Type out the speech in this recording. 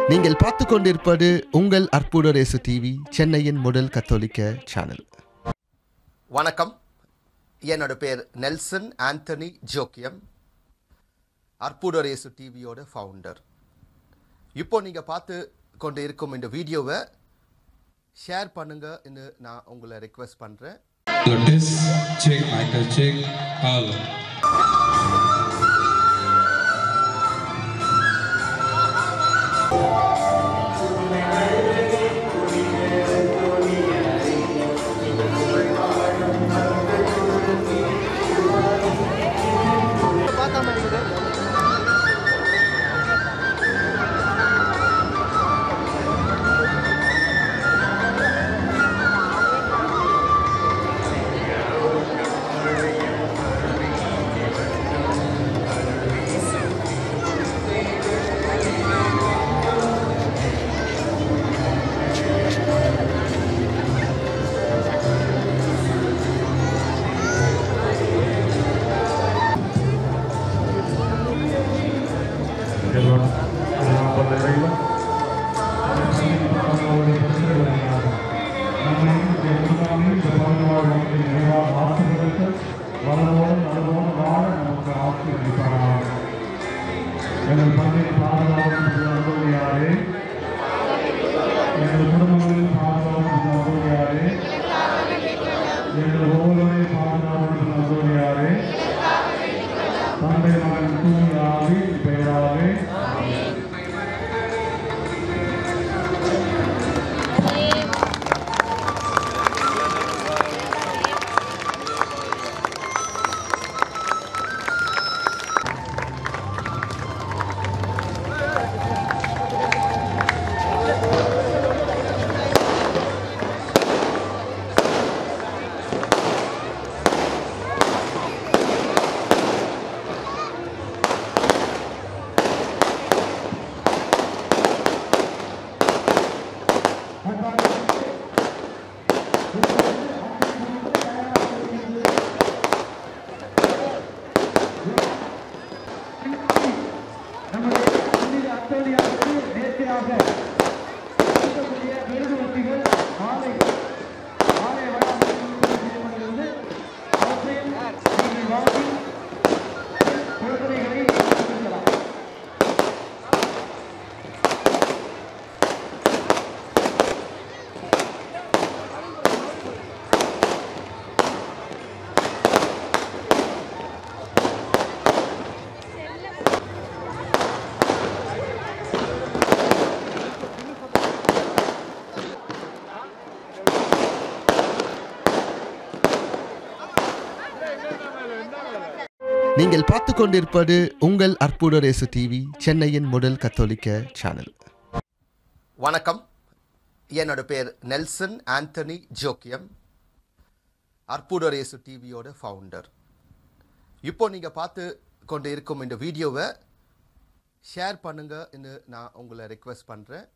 நீங்கள் பார்த்து கொண்டிருப்பது உங்கள் அற்புத ரேசு டிவி சென்னையின் முதல் கத்தோலிக்க சேனல் வணக்கம் என்னோட பேர் நெல்சன் ஆண்டனி ஜோக்கியம் அற்புதரேசு டிவியோட ஃபவுண்டர் இப்போ நீங்கள் பார்த்து கொண்டு இருக்கும் இந்த வீடியோவை ஷேர் பண்ணுங்கன்னு நான் உங்களை ரெக்வெஸ்ட் பண்ணுறேன் Lotus, check, Michael, check, hello. Señor, señor por el reino. எங்கள் பள்ளியில் பாதுகாப்பு அன்புடையாரே எங்கள் குடும்பங்களில் பாதுகாப்பு அன்புடையாரே எங்கள் ஒவ்வொருவரை பாதுகாப்பு அன்புடையாரே தந்தை மகன் தூய் ஆவி பெயராவே நம்முடைய புனித அத்தோலியாருக்கு நேர்த்தியாக இருக்கக்கூடிய மெழுகுவர்த்திகள் மாலை மாலை வளாகத்தில் செய்யப்படுகிறது அவற்றையும் நீங்கள் வாங்கி குழந்தைகளை கொடுக்கலாம் நீங்கள் பார்த்து கொண்டிருப்பது உங்கள் அற்புத ரேசு டிவி சென்னையின் முதல் கத்தோலிக்க சேனல் வணக்கம் என்னோட பேர் நெல்சன் ஆண்டனி ஜோக்கியம் அற்புதரேசு டிவியோட ஃபவுண்டர் இப்போ நீங்கள் பார்த்து கொண்டு இருக்கும் இந்த வீடியோவை ஷேர் பண்ணுங்கன்னு நான் உங்களை ரெக்வெஸ்ட் பண்ணுறேன்